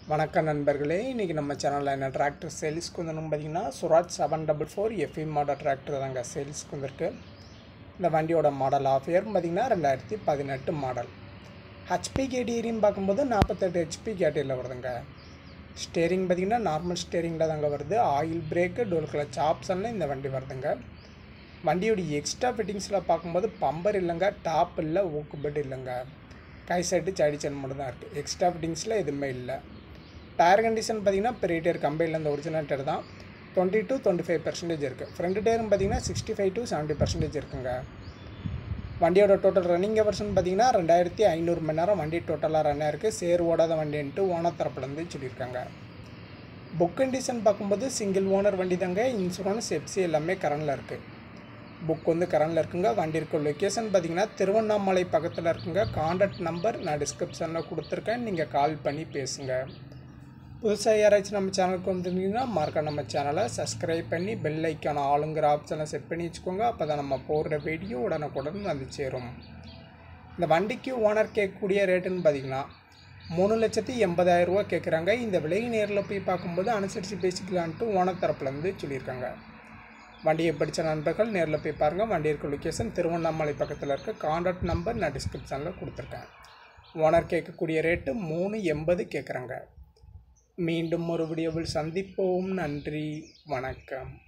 வணக்கம் நண்பர்களே இன்றைக்கி நம்ம சேனலில் என்ன டிராக்டர் சேல்ஸ்க்கு வந்துன்னு பார்த்தீங்கன்னா Swaraj seven double four F E model tractor தாங்க சேல்ஸ்க்கு வந்திருக்கு இந்த வண்டியோட மாடல் ஆஃப் இயர் பார்த்தீங்கன்னா ரெண்டாயிரத்தி பதினெட்டு மாடல் ஹெச்பி கேட்டீரின்னு பார்க்கும்போது நாற்பத்தெட்டு ஹெச்பி கேட்டீரியில் வருதுங்க ஸ்டேரிங் பார்த்தீங்கன்னா நார்மல் ஸ்டேரிங்கில் தாங்க வருது ஆயில் பிரேக்கு டோல் கிளச் ஆப்ஷனில் இந்த வண்டி வருதுங்க வண்டியோடைய எக்ஸ்ட்ரா ஃபிட்டிங்ஸில் பார்க்கும்போது பம்பர் இல்லைங்க டாப் இல்லை ஊக்கு பெட் இல்லைங்க கை செட்டு சைடு சென் மட்டும் தான் இருக்குது எக்ஸ்ட்ரா ஃபிட்டிங்ஸில் எதுவுமே இல்லை டயர் கண்டிஷன் பார்த்தீங்கன்னா பெரிய டயர் கம்பெனியில் இந்த ஒரிஜினல் டயர் தான் twenty to twenty five percentage இருக்குது ஃப்ரண்ட் டயரும் பார்த்தீங்கன்னா sixty five to seventy percentage இருக்குங்க வண்டியோட டோட்டல் ரன்னிங் ஹவர்ஸ்னு பார்த்தீங்கன்னா ரெண்டாயிரத்தி ஐநூறு மணி நேரம் வண்டி டோட்டலாக ரன் ஆயிருக்கு சேர் ஓடாத வண்டின்ட்டு ஓனர் தரப்புலேருந்து சொல்லியிருக்காங்க புக் கண்டிஷன் பார்க்கும்போது சிங்கிள் ஓனர் வண்டி தாங்க இன்சூரன்ஸ் எஃப்சி எல்லாமே கரண்டில் இருக்குது புக் வந்து கரண்டில் இருக்குங்க வண்டி இருக்க லொக்கேஷன் பார்த்தீங்கன்னா திருவண்ணாமலை பக்கத்தில் இருக்குங்க காண்டாக்ட் நம்பர் நான் டிஸ்கிரிப்ஷனில் கொடுத்துருக்கேன் நீங்கள் கால் பண்ணி பேசுங்க புதுசாக யாராச்சும் நம்ம சேனலுக்கு வந்துருந்தீங்கன்னா மறக்க நம்ம சேனலை சப்ஸ்கிரைப் பண்ணி பெல் ஐக்கான ஆளுங்கிற ஆப்ஷனை செட் பண்ணி வச்சுக்கோங்க அப்போ தான் நம்ம போடுற வீடியோ உடனுக்குடன் வந்து சேரும் இந்த வண்டிக்கு ஓனர் கேட்கக்கூடிய ரேட்டுன்னு பார்த்தீங்கன்னா மூணு லட்சத்தி எண்பதாயிரம் ரூபா கேட்குறாங்க இந்த விலையை நேரில் போய் பார்க்கும்போது அனுசரித்து பேசிக்கலான்ட்டு ஓனர் தரப்புலேருந்து சொல்லியிருக்காங்க வண்டியை படித்த நண்பர்கள் நேரில் போய் பாருங்கள் வண்டி இருக்க லொக்கேஷன் திருவண்ணாமலை பக்கத்தில் இருக்க காண்டாக்ட் நம்பர் நான் டிஸ்கிரிப்ஷனில் கொடுத்துருக்கேன் ஓனர் கேட்கக்கூடிய ரேட்டு மூணு எண்பது கேட்குறாங்க மீண்டும் ஒரு வீடியோவில் சந்திப்போம் நன்றி வணக்கம்